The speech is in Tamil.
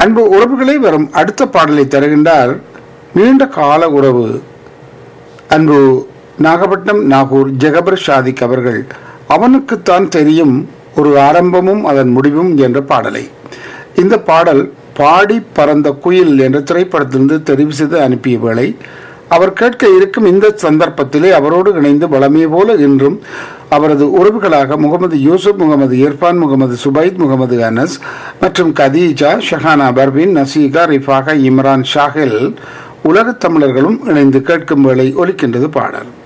அன்பு உறவுகளை வரும் அடுத்த பாடலை தருகின்றார் நீண்ட கால உறவு அன்பு நாகப்பட்டினம் நாகூர் ஜெகபர் ஷாதிக் அவர்கள் அவனுக்குத்தான் தெரியும் ஒரு ஆரம்பமும் அதன் முடிவும் என்ற பாடலை இந்த பாடல் பாடி பறந்த குயில் என்ற திரைப்படத்திலிருந்து தெரிவு செய்து அனுப்பிய வேளை அவர் கேட்க இருக்கும் இந்த சந்தர்ப்பத்திலே அவரோடு இணைந்து வளமைய போல இன்றும் அவரது உறவுகளாக முகமது யூசுப் முகமது இர்ஃபான் முகமது சுபைத் முகமது அனஸ் மற்றும் கதீஜா ஷஹானா பர்வின் நசீகா ரிஃபாகா இம்ரான் ஷாஹில் உலகத் தமிழர்களும் இணைந்து கேட்கும் வேளை ஒலிக்கின்றது பாடல்